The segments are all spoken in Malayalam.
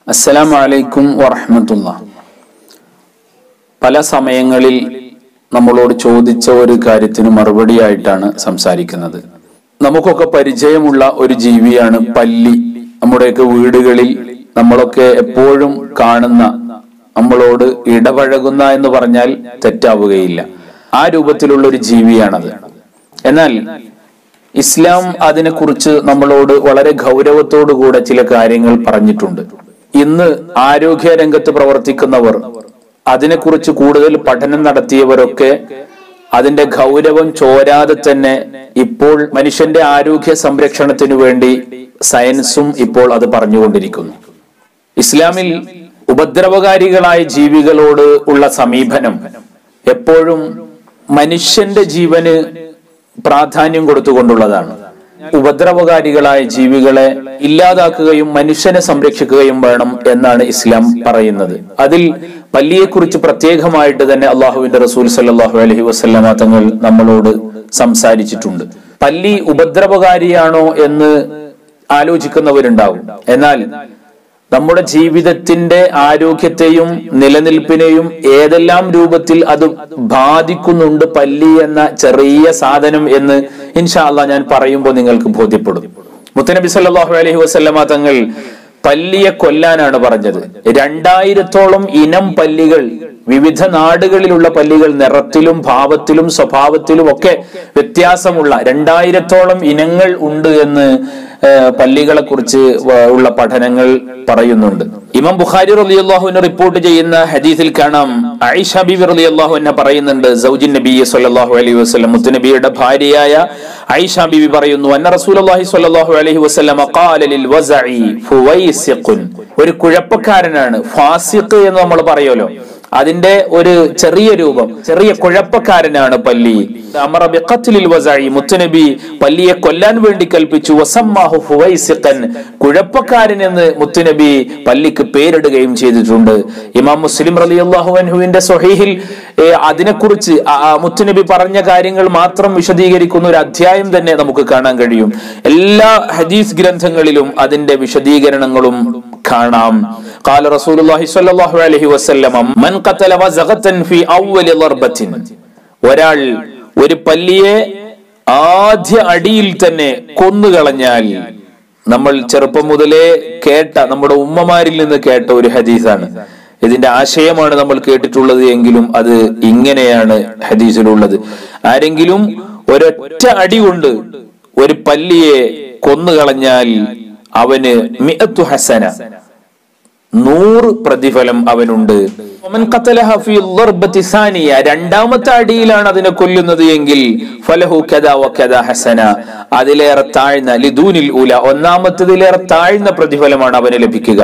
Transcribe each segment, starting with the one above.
അസ്സലാമു അലൈക്കും വറഹമത്തുള്ള പല സമയങ്ങളിൽ നമ്മളോട് ചോദിച്ച ഒരു കാര്യത്തിന് മറുപടിയായിട്ടാണ് സംസാരിക്കുന്നത് നമുക്കൊക്കെ പരിചയമുള്ള ഒരു ജീവിയാണ് പല്ലി നമ്മുടെയൊക്കെ വീടുകളിൽ നമ്മളൊക്കെ എപ്പോഴും കാണുന്ന നമ്മളോട് ഇടപഴകുന്ന എന്ന് പറഞ്ഞാൽ തെറ്റാവുകയില്ല ആ രൂപത്തിലുള്ള ഒരു ജീവിയാണത് എന്നാൽ ഇസ്ലാം അതിനെക്കുറിച്ച് നമ്മളോട് വളരെ ഗൗരവത്തോടു കൂടെ ചില കാര്യങ്ങൾ പറഞ്ഞിട്ടുണ്ട് ഇന്ന് ആരോഗ്യ രംഗത്ത് പ്രവർത്തിക്കുന്നവർ അതിനെക്കുറിച്ച് കൂടുതൽ പഠനം നടത്തിയവരൊക്കെ അതിന്റെ ഗൗരവം ചോരാതെ തന്നെ ഇപ്പോൾ മനുഷ്യന്റെ ആരോഗ്യ സംരക്ഷണത്തിനു വേണ്ടി സയൻസും ഇപ്പോൾ അത് പറഞ്ഞുകൊണ്ടിരിക്കുന്നു ഇസ്ലാമിൽ ഉപദ്രവകാരികളായ ജീവികളോട് ഉള്ള സമീപനം എപ്പോഴും മനുഷ്യന്റെ ജീവന് പ്രാധാന്യം കൊടുത്തുകൊണ്ടുള്ളതാണ് ഉപദ്രവകാരികളായ ജീവികളെ ഇല്ലാതാക്കുകയും മനുഷ്യനെ സംരക്ഷിക്കുകയും വേണം എന്നാണ് ഇസ്ലാം പറയുന്നത് അതിൽ പല്ലിയെക്കുറിച്ച് പ്രത്യേകമായിട്ട് തന്നെ അള്ളാഹുവിന്റെ റസൂൽ സല്ലാഹു അലഹി വസ്ലമ തങ്ങൾ നമ്മളോട് സംസാരിച്ചിട്ടുണ്ട് പല്ലി ഉപദ്രവകാരിയാണോ എന്ന് ആലോചിക്കുന്നവരുണ്ടാവും എന്നാൽ നമ്മുടെ ജീവിതത്തിന്റെ ആരോഗ്യത്തെയും നിലനിൽപ്പിനെയും ഏതെല്ലാം രൂപത്തിൽ അത് ബാധിക്കുന്നുണ്ട് പല്ലി എന്ന ചെറിയ സാധനം എന്ന് ഇൻഷാല്ല ഞാൻ പറയുമ്പോൾ നിങ്ങൾക്ക് ബോധ്യപ്പെടും മുത്തനബി സല്ലാഹു അലൈഹി വസ്ലമ തങ്ങൾ പല്ലിയെ കൊല്ലാനാണ് പറഞ്ഞത് രണ്ടായിരത്തോളം ഇനം പല്ലികൾ വിവിധ നാടുകളിലുള്ള പല്ലികൾ നിറത്തിലും ഭാവത്തിലും സ്വഭാവത്തിലും ഒക്കെ വ്യത്യാസമുള്ള രണ്ടായിരത്തോളം ഇനങ്ങൾ ഉണ്ട് എന്ന് പല്ലികളെ കുറിച്ച് ഉള്ള പഠനങ്ങൾ പറയുന്നുണ്ട് ഇമാം ബുഖാരി റലി അള്ളാഹുവിനെ റിപ്പോർട്ട് ചെയ്യുന്ന ഹദീസിൽ കാണാം ഐഷ ബിബി റലി അള്ളാഹു എന്നെ പറയുന്നുണ്ട് സൗജിൻ നബി സല്ലാഹു അലൈഹി വസ്ലം മുത്തുനബിയുടെ ഭാര്യയായ ഐഷ ബിബി പറയുന്നു അന്ന റസൂൽ അള്ളാഹി സ്വല്ലല്ലാഹു അലൈഹി വസല്ലം ഖാല ലിൽ വസഇ ഫുവൈസിഖുൻ ഒരു കുഴപ്പക്കാരനാണ് ഫാസിഖ് എന്ന് നമ്മൾ പറയുമല്ലോ അതിന്റെ ഒരു ചെറിയ രൂപം ചെറിയ കുഴപ്പക്കാരനാണ് പല്ലി അമറ ബിഖത്ലിൽ വസഇ മുത്തനബി പല്ലിയെ കൊല്ലാൻ വേണ്ടി കൽപ്പിച്ചു വസമ്മാഹു ഫുവൈസിഖൻ കുഴപ്പക്കാരൻ എന്ന് മുത്തുനബി പല്ലിക്ക് പേരിടുകയും ചെയ്തിട്ടുണ്ട് ഇമാം മുസ്ലിം റളിയല്ലാഹു അൻഹുവിന്റെ സ്വഹീഹിൽ അതിനെക്കുറിച്ച് മുത്തുനബി പറഞ്ഞ കാര്യങ്ങൾ മാത്രം വിശദീകരിക്കുന്ന ഒരു അധ്യായം തന്നെ നമുക്ക് കാണാൻ കഴിയും എല്ലാ ഹദീസ് ഗ്രന്ഥങ്ങളിലും അതിന്റെ വിശദീകരണങ്ങളും കാണാം قال رسول الله صلى الله عليه وسلم من قتل وزغة في اول ضربة ഒരാൾ ഒരു പല്ലിയെ ആദ്യ അടിയിൽ തന്നെ കൊന്നുകളഞ്ഞാൽ നമ്മൾ ചെറുപ്പം മുതലേ കേട്ട നമ്മുടെ ഉമ്മമാരിൽ നിന്ന് കേട്ട ഒരു ഹദീസാണ് ഇതിന്റെ ആശയമാണ് നമ്മൾ കേട്ടിട്ടുള്ളത് എങ്കിലും അത് ഇങ്ങനെയാണ് ഹദീസിലുള്ളത് ആരെങ്കിലും ഒരൊറ്റ അടി കൊണ്ട് ഒരു പല്ലിയെ കൊന്നുകളഞ്ഞാൽ അവന് മിഅത്തു ഹസന നൂറ് പ്രതിഫലം അവനുണ്ട് രണ്ടാമത്തെ അടിയിലാണ് അതിനെ കൊല്ലുന്നത് എങ്കിൽ ഫലഹു ഹസന അതിലേറെ താഴ്ന്ന ലിദൂനിൽ ഉല ഒന്നാമത്തതിലേറെ താഴ്ന്ന പ്രതിഫലമാണ് അവന് ലഭിക്കുക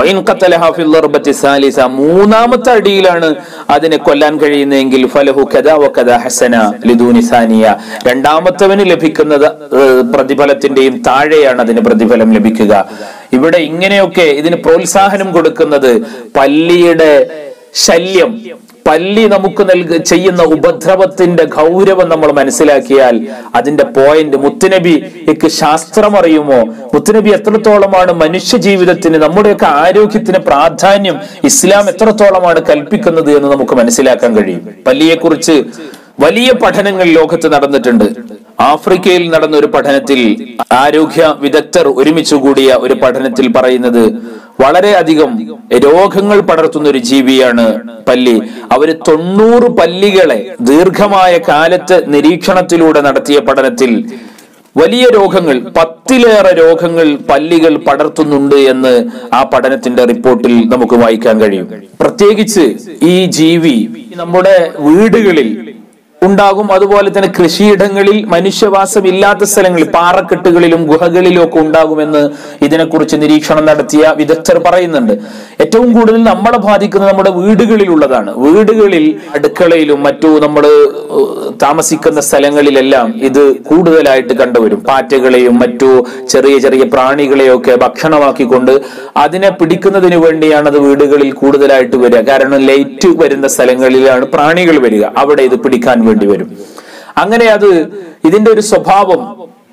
മൂന്നാമത്തെ അടിയിലാണ് അതിനെ കൊല്ലാൻ കഴിയുന്നതെങ്കിൽ ഫലഹു ഹസന ലിദൂനി സാനിയ രണ്ടാമത്തവന് ലഭിക്കുന്നത് പ്രതിഫലത്തിന്റെയും താഴെയാണ് അതിന് പ്രതിഫലം ലഭിക്കുക ഇവിടെ ഇങ്ങനെയൊക്കെ ഇതിന് പ്രോത്സാഹനം കൊടുക്കുന്നത് പല്ലിയുടെ ശല്യം പല്ലി നമുക്ക് നൽക ചെയ്യുന്ന ഉപദ്രവത്തിന്റെ ഗൗരവം നമ്മൾ മനസ്സിലാക്കിയാൽ അതിന്റെ പോയിന്റ് മുത്തുനബിക്ക് ശാസ്ത്രം അറിയുമോ മുത്തുനബി എത്രത്തോളമാണ് മനുഷ്യ ജീവിതത്തിന് നമ്മുടെയൊക്കെ ആരോഗ്യത്തിന് പ്രാധാന്യം ഇസ്ലാം എത്രത്തോളമാണ് കൽപ്പിക്കുന്നത് എന്ന് നമുക്ക് മനസ്സിലാക്കാൻ കഴിയും പല്ലിയെക്കുറിച്ച് വലിയ പഠനങ്ങൾ ലോകത്ത് നടന്നിട്ടുണ്ട് ആഫ്രിക്കയിൽ നടന്ന ഒരു പഠനത്തിൽ ആരോഗ്യ വിദഗ്ധർ ഒരുമിച്ച് കൂടിയ ഒരു പഠനത്തിൽ പറയുന്നത് വളരെയധികം രോഗങ്ങൾ പടർത്തുന്ന ഒരു ജീവിയാണ് പല്ലി അവര് തൊണ്ണൂറ് പല്ലികളെ ദീർഘമായ കാലത്ത് നിരീക്ഷണത്തിലൂടെ നടത്തിയ പഠനത്തിൽ വലിയ രോഗങ്ങൾ പത്തിലേറെ രോഗങ്ങൾ പല്ലികൾ പടർത്തുന്നുണ്ട് എന്ന് ആ പഠനത്തിന്റെ റിപ്പോർട്ടിൽ നമുക്ക് വായിക്കാൻ കഴിയും പ്രത്യേകിച്ച് ഈ ജീവി നമ്മുടെ വീടുകളിൽ ഉണ്ടാകും അതുപോലെ തന്നെ കൃഷിയിടങ്ങളിൽ മനുഷ്യവാസം ഇല്ലാത്ത സ്ഥലങ്ങളിൽ പാറക്കെട്ടുകളിലും ഗുഹകളിലും ഒക്കെ ഉണ്ടാകുമെന്ന് ഇതിനെക്കുറിച്ച് നിരീക്ഷണം നടത്തിയ വിദഗ്ധർ പറയുന്നുണ്ട് ഏറ്റവും കൂടുതൽ നമ്മളെ ബാധിക്കുന്നത് നമ്മുടെ വീടുകളിലുള്ളതാണ് വീടുകളിൽ അടുക്കളയിലും മറ്റു നമ്മൾ താമസിക്കുന്ന സ്ഥലങ്ങളിലെല്ലാം ഇത് കൂടുതലായിട്ട് കണ്ടുവരും പാറ്റകളെയും മറ്റു ചെറിയ ചെറിയ പ്രാണികളെയൊക്കെ ഭക്ഷണമാക്കിക്കൊണ്ട് അതിനെ പിടിക്കുന്നതിന് വേണ്ടിയാണ് അത് വീടുകളിൽ കൂടുതലായിട്ട് വരിക കാരണം ലൈറ്റ് വരുന്ന സ്ഥലങ്ങളിലാണ് പ്രാണികൾ വരിക അവിടെ ഇത് പിടിക്കാൻ വേണ്ടി വരും അങ്ങനെ അത് ഇതിന്റെ ഒരു സ്വഭാവം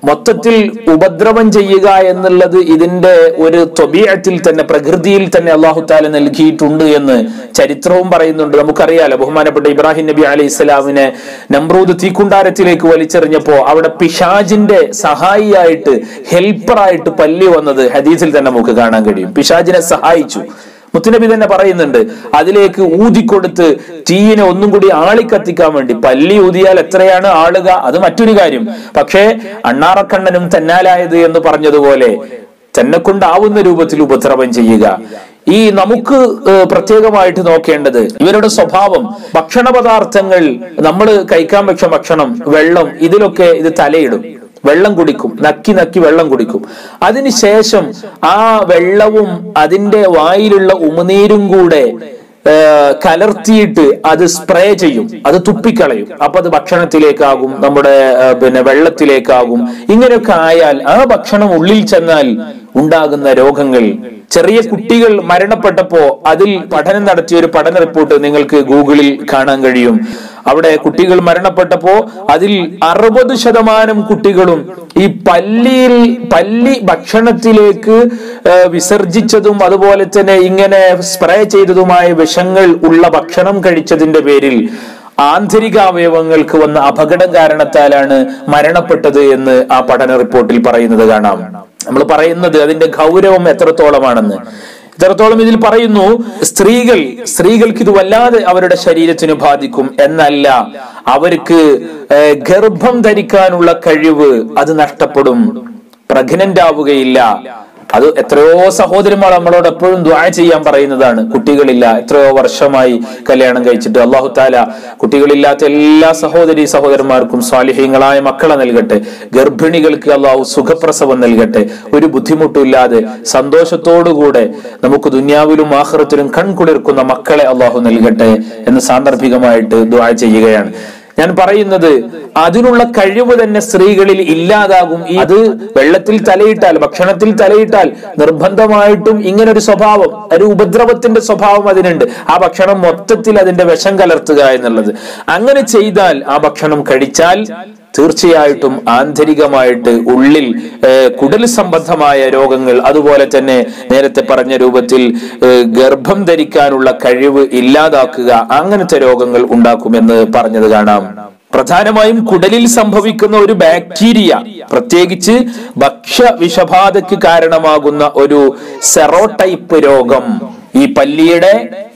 മൊത്തത്തിൽ ഉപദ്രവം ചെയ്യുക എന്നുള്ളത് ഇതിന്റെ ഒരു ത്വബീയത്തിൽ തന്നെ പ്രകൃതിയിൽ തന്നെ അള്ളാഹു താല നൽകിയിട്ടുണ്ട് എന്ന് ചരിത്രവും പറയുന്നുണ്ട് നമുക്കറിയാലോ ബഹുമാനപ്പെട്ട ഇബ്രാഹിം നബി അലൈഹി ഇസ്ലാമിനെ നമ്രൂദ് തീക്കുണ്ടാരത്തിലേക്ക് വലിച്ചെറിഞ്ഞപ്പോ അവിടെ പിശാജിന്റെ സഹായിയായിട്ട് ഹെൽപ്പറായിട്ട് പല്ലി വന്നത് ഹദീസിൽ തന്നെ നമുക്ക് കാണാൻ കഴിയും പിശാജിനെ സഹായിച്ചു മുത്തുനബി തന്നെ പറയുന്നുണ്ട് അതിലേക്ക് ഊതിക്കൊടുത്ത് തീയിനെ ഒന്നും കൂടി ആളിക്കത്തിക്കാൻ വേണ്ടി പല്ലി ഊതിയാൽ എത്രയാണ് ആളുക അത് മറ്റൊരു കാര്യം പക്ഷേ അണ്ണാറക്കണ്ണനും തന്നാലായത് എന്ന് പറഞ്ഞതുപോലെ തന്നെ കൊണ്ടാവുന്ന രൂപത്തിൽ ഉപദ്രവം ചെയ്യുക ഈ നമുക്ക് ഏഹ്, പ്രത്യേകമായിട്ട് നോക്കേണ്ടത് ഇവരുടെ സ്വഭാവം ഭക്ഷണ പദാർത്ഥങ്ങൾ നമ്മൾ കഴിക്കാൻ വെച്ച ഭക്ഷണം വെള്ളം ഇതിലൊക്കെ ഇത് തലയിടും വെള്ളം കുടിക്കും നക്കി നക്കി വെള്ളം കുടിക്കും അതിനുശേഷം ആ വെള്ളവും അതിന്റെ വായിലുള്ള ഉമിനീരും കൂടെ ആ, കലർത്തിയിട്ട് അത് സ്പ്രേ ചെയ്യും അത് തുപ്പിക്കളയും അപ്പൊ അത് ഭക്ഷണത്തിലേക്കാകും നമ്മുടെ ആ, പിന്നെ വെള്ളത്തിലേക്കാകും ഇങ്ങനെയൊക്കെ ആയാൽ ആ ഭക്ഷണം ഉള്ളിൽ ചെന്നാൽ ഉണ്ടാകുന്ന രോഗങ്ങൾ ചെറിയ കുട്ടികൾ മരണപ്പെട്ടപ്പോ അതിൽ പഠനം നടത്തിയ ഒരു പഠന റിപ്പോർട്ട് നിങ്ങൾക്ക് ഗൂഗിളിൽ കാണാൻ കഴിയും അവിടെ കുട്ടികൾ മരണപ്പെട്ടപ്പോ അതിൽ അറുപത് ശതമാനം കുട്ടികളും ഈ പല്ലിയിൽ പല്ലി ഭക്ഷണത്തിലേക്ക് ആ, വിസർജിച്ചതും അതുപോലെ തന്നെ ഇങ്ങനെ സ്പ്രേ ചെയ്തതുമായ വിഷങ്ങൾ ഉള്ള ഭക്ഷണം കഴിച്ചതിന്റെ പേരിൽ ആന്തരിക അവയവങ്ങൾക്ക് വന്ന അപകടം കാരണത്താലാണ് മരണപ്പെട്ടത് എന്ന് ആ പഠന റിപ്പോർട്ടിൽ പറയുന്നത് കാണാം നമ്മൾ പറയുന്നത് അതിന്റെ ഗൗരവം എത്രത്തോളമാണെന്ന് ഇത്രത്തോളം ഇതിൽ പറയുന്നു സ്ത്രീകൾ സ്ത്രീകൾക്ക് ഇത് വല്ലാതെ അവരുടെ ശരീരത്തിന് ബാധിക്കും എന്നല്ല അവർക്ക് ഏഹ്, ഗർഭം ധരിക്കാനുള്ള കഴിവ് അത് നഷ്ടപ്പെടും പ്രഗ്നന്റ് ആവുകയില്ല അത് എത്രയോ സഹോദരന്മാർ നമ്മളോട് എപ്പോഴും ദ്വാ ചെയ്യാൻ പറയുന്നതാണ് കുട്ടികളില്ല എത്രയോ വർഷമായി കല്യാണം കഴിച്ചിട്ട് അള്ളാഹു താല കുട്ടികളില്ലാത്ത എല്ലാ സഹോദരി സഹോദരന്മാർക്കും സ്വാലിഹ്യങ്ങളായ മക്കളെ നൽകട്ടെ ഗർഭിണികൾക്ക് അള്ളാഹു സുഖപ്രസവം നൽകട്ടെ ഒരു ബുദ്ധിമുട്ടില്ലാതെ സന്തോഷത്തോടുകൂടെ നമുക്ക് ദുന്യാവിലും ആഹ്റത്തിലും കൺകുളിർക്കുന്ന മക്കളെ അള്ളാഹു നൽകട്ടെ എന്ന് സാന്ദർഭികമായിട്ട് ദ്വാ ചെയ്യുകയാണ് ഞാൻ പറയുന്നത് അതിനുള്ള കഴിവ് തന്നെ സ്ത്രീകളിൽ ഇല്ലാതാകും ഈ അത് വെള്ളത്തിൽ തലയിട്ടാൽ ഭക്ഷണത്തിൽ തലയിട്ടാൽ നിർബന്ധമായിട്ടും ഇങ്ങനെ ഒരു സ്വഭാവം ഒരു ഉപദ്രവത്തിന്റെ സ്വഭാവം അതിനുണ്ട് ആ ഭക്ഷണം മൊത്തത്തിൽ അതിന്റെ വിഷം കലർത്തുക എന്നുള്ളത് അങ്ങനെ ചെയ്താൽ ആ ഭക്ഷണം കഴിച്ചാൽ തീർച്ചയായിട്ടും ആന്തരികമായിട്ട് ഉള്ളിൽ ഏഹ്, കുടൽ സംബന്ധമായ രോഗങ്ങൾ അതുപോലെ തന്നെ നേരത്തെ പറഞ്ഞ രൂപത്തിൽ ഏഹ്, ഗർഭം ധരിക്കാനുള്ള കഴിവ് ഇല്ലാതാക്കുക അങ്ങനത്തെ രോഗങ്ങൾ ഉണ്ടാക്കുമെന്ന് പറഞ്ഞത് കാണാം പ്രധാനമായും കുടലിൽ സംഭവിക്കുന്ന ഒരു ബാക്ടീരിയ പ്രത്യേകിച്ച് ഭക്ഷ്യ വിഷബാധയ്ക്ക് കാരണമാകുന്ന ഒരു സെറോടൈപ്പ് രോഗം ഈ പല്ലിയുടെ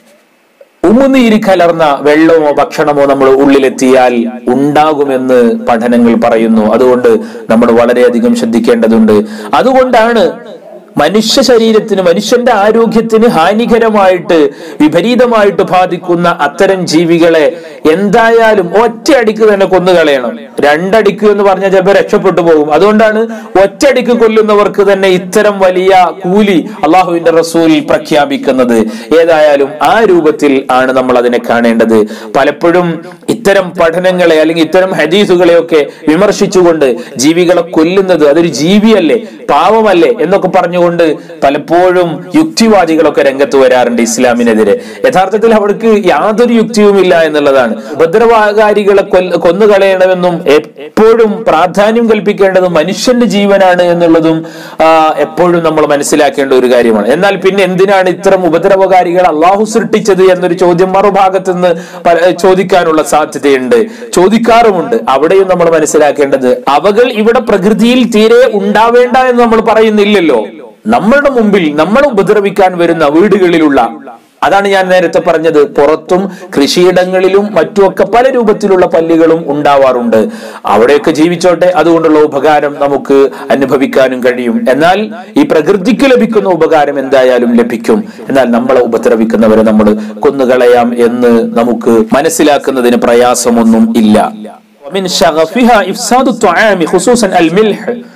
ഉമിനീര് കലർന്ന വെള്ളമോ ഭക്ഷണമോ നമ്മൾ ഉള്ളിലെത്തിയാൽ ഉണ്ടാകുമെന്ന് പഠനങ്ങൾ പറയുന്നു അതുകൊണ്ട് നമ്മൾ വളരെയധികം ശ്രദ്ധിക്കേണ്ടതുണ്ട് അതുകൊണ്ടാണ് മനുഷ്യ ശരീരത്തിന് മനുഷ്യന്റെ ആരോഗ്യത്തിന് ഹാനികരമായിട്ട് വിപരീതമായിട്ട് ബാധിക്കുന്ന അത്തരം ജീവികളെ എന്തായാലും ഒറ്റയടിക്ക് തന്നെ കൊന്നുകളയണം രണ്ടടിക്ക് എന്ന് പറഞ്ഞ ചിലപ്പോൾ രക്ഷപ്പെട്ടു പോകും അതുകൊണ്ടാണ് ഒറ്റയടിക്ക് കൊല്ലുന്നവർക്ക് തന്നെ ഇത്തരം വലിയ കൂലി അള്ളാഹുവിന്റെ റസൂൽ പ്രഖ്യാപിക്കുന്നത് ഏതായാലും ആ രൂപത്തിൽ ആണ് നമ്മൾ അതിനെ കാണേണ്ടത് പലപ്പോഴും ഇത്തരം പഠനങ്ങളെ അല്ലെങ്കിൽ ഇത്തരം ഹദീസുകളെയൊക്കെ വിമർശിച്ചുകൊണ്ട് ജീവികളെ കൊല്ലുന്നത് അതൊരു ജീവിയല്ലേ പാവമല്ലേ എന്നൊക്കെ പറഞ്ഞുകൊണ്ട് പലപ്പോഴും യുക്തിവാദികളൊക്കെ രംഗത്ത് വരാറുണ്ട് ഇസ്ലാമിനെതിരെ യഥാർത്ഥത്തിൽ അവർക്ക് യാതൊരു യുക്തിയുമില്ല എന്നുള്ളതാണ് ഉപദ്രവകാരികളെ കൊല്ല- കൊന്നുകളയണമെന്നും എപ്പോഴും പ്രാധാന്യം കൽപ്പിക്കേണ്ടത് മനുഷ്യന്റെ ജീവനാണ് എന്നുള്ളതും ആ, എപ്പോഴും നമ്മൾ മനസ്സിലാക്കേണ്ട ഒരു കാര്യമാണ് എന്നാൽ പിന്നെ എന്തിനാണ് ഇത്തരം ഉപദ്രവകാരികൾ അള്ളാഹു സൃഷ്ടിച്ചത് എന്നൊരു ചോദ്യം മറുഭാഗത്ത് നിന്ന് പല- ചോദിക്കാനുള്ള സാധ്യതയുണ്ട് ചോദിക്കാറുമുണ്ട് അവിടെയും നമ്മൾ മനസ്സിലാക്കേണ്ടത് അവകൾ ഇവിടെ പ്രകൃതിയിൽ തീരെ ഉണ്ടാവേണ്ട എന്ന് നമ്മൾ പറയുന്നില്ലല്ലോ നമ്മളുടെ മുമ്പിൽ നമ്മൾ ഉപദ്രവിക്കാൻ വരുന്ന വീടുകളിലുള്ള അതാണ് ഞാൻ നേരത്തെ പറഞ്ഞത് പുറത്തും കൃഷിയിടങ്ങളിലും മറ്റുമൊക്കെ പല രൂപത്തിലുള്ള പല്ലികളും ഉണ്ടാവാറുണ്ട് അവിടെയൊക്കെ ജീവിച്ചോട്ടെ അതുകൊണ്ടുള്ള ഉപകാരം നമുക്ക് അനുഭവിക്കാനും കഴിയും എന്നാൽ ഈ പ്രകൃതിക്ക് ലഭിക്കുന്ന ഉപകാരം എന്തായാലും ലഭിക്കും എന്നാൽ നമ്മളെ ഉപദ്രവിക്കുന്നവരെ നമ്മൾ കൊന്നുകളയാം എന്ന് നമുക്ക് മനസ്സിലാക്കുന്നതിന് പ്രയാസമൊന്നും ഇല്ല ومن شغفها إفساد الطعام خصوصا الملح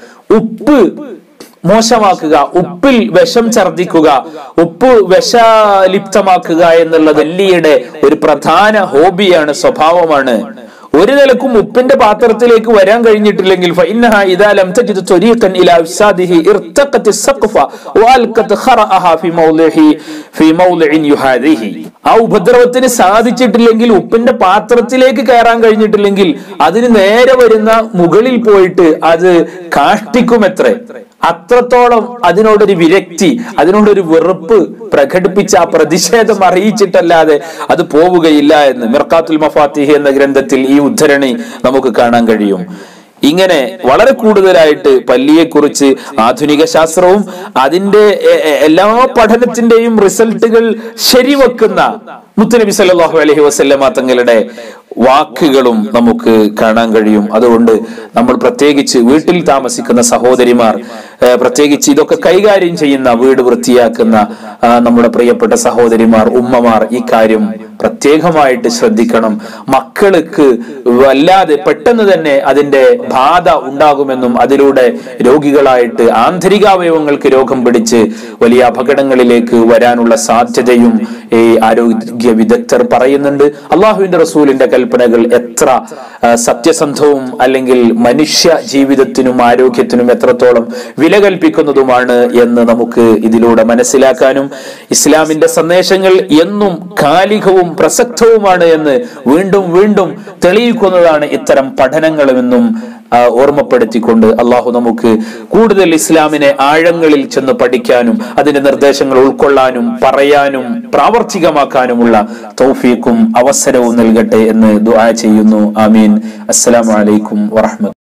ഉപ്പ് മോശമാക്കുക ഉപ്പിൽ വിഷം ഛർദിക്കുക ഉപ്പ് വിഷലിപ്തമാക്കുക എന്നുള്ളത് എല്ലിയുടെ ഒരു പ്രധാന ഹോബിയാണ് സ്വഭാവമാണ് ഒരു നിലക്കും ഉപ്പിന്റെ പാത്രത്തിലേക്ക് വരാൻ കഴിഞ്ഞിട്ടില്ലെങ്കിൽ فإنها إذا لم تجد طريقا إلى إفساده ارتقت السقف وألقت خرأها في موضعه في موضع يهاذيه ആ ഉപദ്രവത്തിന് സാധിച്ചിട്ടില്ലെങ്കിൽ ഉപ്പിന്റെ പാത്രത്തിലേക്ക് കയറാൻ കഴിഞ്ഞിട്ടില്ലെങ്കിൽ അതിന് നേരെ വരുന്ന മുകളിൽ പോയിട്ട് അത് കാഷ്ടിക്കുമെത്രേ അത്രത്തോളം അതിനോടൊരു വിരക്തി അതിനോടൊരു വെറുപ്പ് പ്രകടിപ്പിച്ച ആ പ്രതിഷേധം അറിയിച്ചിട്ടല്ലാതെ അത് പോവുകയില്ല എന്ന് മിർക്കാത്തുൽ മഫാത്തിഹ് എന്ന ഗ്രന്ഥത്തിൽ ഈ ഉദ്ധരണി നമുക്ക് കാണാൻ കഴിയും ഇങ്ങനെ വളരെ കൂടുതലായിട്ട് പല്ലിയെക്കുറിച്ച് ആധുനിക ശാസ്ത്രവും അതിന്റെ എ- എ- എല്ലാ പഠനത്തിന്റെയും റിസൾട്ടുകൾ ശരിവെക്കുന്ന മുത്തുനബി സല്ലല്ലാഹു അലൈഹി വസല്ലമ തങ്ങളുടെ വാക്കുകളും നമുക്ക് കാണാൻ കഴിയും അതുകൊണ്ട് നമ്മൾ പ്രത്യേകിച്ച് വീട്ടിൽ താമസിക്കുന്ന സഹോദരിമാർ ഏഹ്, പ്രത്യേകിച്ച് ഇതൊക്കെ കൈകാര്യം ചെയ്യുന്ന വീട് വൃത്തിയാക്കുന്ന ആ, നമ്മുടെ പ്രിയപ്പെട്ട സഹോദരിമാർ ഉമ്മമാർ ഈ കാര്യം പ്രത്യേകമായിട്ട് ശ്രദ്ധിക്കണം മക്കൾക്ക് വല്ലാതെ പെട്ടെന്ന് തന്നെ അതിന്റെ ബാധ ഉണ്ടാകുമെന്നും അതിലൂടെ രോഗികളായിട്ട് ആന്തരികാവയവങ്ങൾക്ക് രോഗം പിടിച്ച് വലിയ അപകടങ്ങളിലേക്ക് വരാനുള്ള സാധ്യതയും ഈ ആരോഗ്യ വിദഗ്ധർ പറയുന്നുണ്ട് അള്ളാഹുവിന്റെ റസൂലിന്റെ കൽപ്പനകൾ എത്ര ആ, സത്യസന്ധവും അല്ലെങ്കിൽ മനുഷ്യ ജീവിതത്തിനും ആരോഗ്യത്തിനും എത്രത്തോളം വില കൽപ്പിക്കുന്നതുമാണ് എന്ന് നമുക്ക് ഇതിലൂടെ മനസ്സിലാക്കാനും ഇസ്ലാമിന്റെ സന്ദേശങ്ങൾ എന്നും കാലികവും പ്രസക്തവുമാണ് എന്ന് വീണ്ടും വീണ്ടും തെളിയിക്കുന്നതാണ് ഇത്തരം പഠനങ്ങളുമെന്നും ആ, ഓർമ്മപ്പെടുത്തിക്കൊണ്ട് അള്ളാഹു നമുക്ക് കൂടുതൽ ഇസ്ലാമിനെ ആഴങ്ങളിൽ ചെന്ന് പഠിക്കാനും അതിന്റെ നിർദ്ദേശങ്ങൾ ഉൾക്കൊള്ളാനും പറയാനും പ്രാവർത്തികമാക്കാനുമുള്ള തൗഫീക്കും അവസരവും നൽകട്ടെ എന്ന് ദുആ ചെയ്യുന്നു ആമീൻ അസ്സലാമു അലൈക്കും വറഹ്മത്തുള്ളാഹി